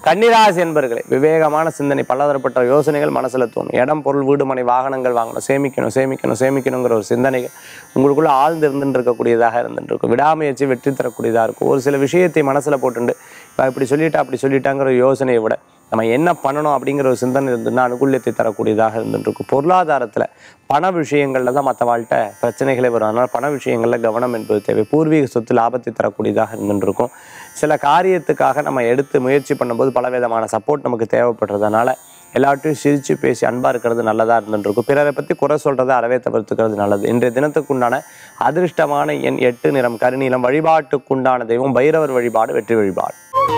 கன்னிராசி என்பர்களே விவேகமான சிந்தனை பலதரப்பட்ட யோசனைகள் மனசுல தோணும் இடம் பொருள் வீடு மனை வாகனங்கள் வாங்கணும் சேமிக்கணும் சேமிக்கணும் சேமிக்கணுங்கிற ஒரு சிந்தனைகள் உங்களுக்குள்ள ஆழ்ந்து இருந்துட்டு இருக்கக்கூடியதாக இருந்துட்டு இருக்கும் விடாமுயற்சி வெற்றி தரக்கூடியதாக இருக்கும் ஒரு சில விஷயத்தை மனசுல போட்டுண்டு இப்போ இப்படி சொல்லிட்டா அப்படி சொல்லிட்டாங்கிற ஒரு யோசனையை விட நம்ம என்ன பண்ணணும் அப்படிங்கிற ஒரு சிந்தனை இருந்ததுன்னா அனுகூல்யத்தை தரக்கூடியதாக இருந்துட்டு இருக்கும் பொருளாதாரத்தில் பண விஷயங்களில் தான் மற்ற வாழ்க்கை பிரச்சனைகளே வரும் அதனால் பண விஷயங்களில் கவனம் என்பது தேவை பூர்வீக சொத்து லாபத்தை தரக்கூடியதாக இருந்துட்டு இருக்கும் சில காரியத்துக்காக நம்ம எடுத்து முயற்சி பண்ணும்போது பல விதமான சப்போர்ட் நமக்கு தேவைப்படுறதுனால எல்லார்ட்டையும் சிரித்து பேசி அன்பாக இருக்கிறது நல்லதாக இருந்துட்டு இருக்கும் பிறரை பற்றி குறை சொல்கிறத அறவே தவிர்த்துக்கிறது நல்லது இன்றைய தினத்துக்குண்டான அதிர்ஷ்டமான எண் எட்டு நிறம் கருநீலம் வழிபாட்டுக்குண்டான தெய்வம் பைரவர் வழிபாடு வெற்றி வழிபாடு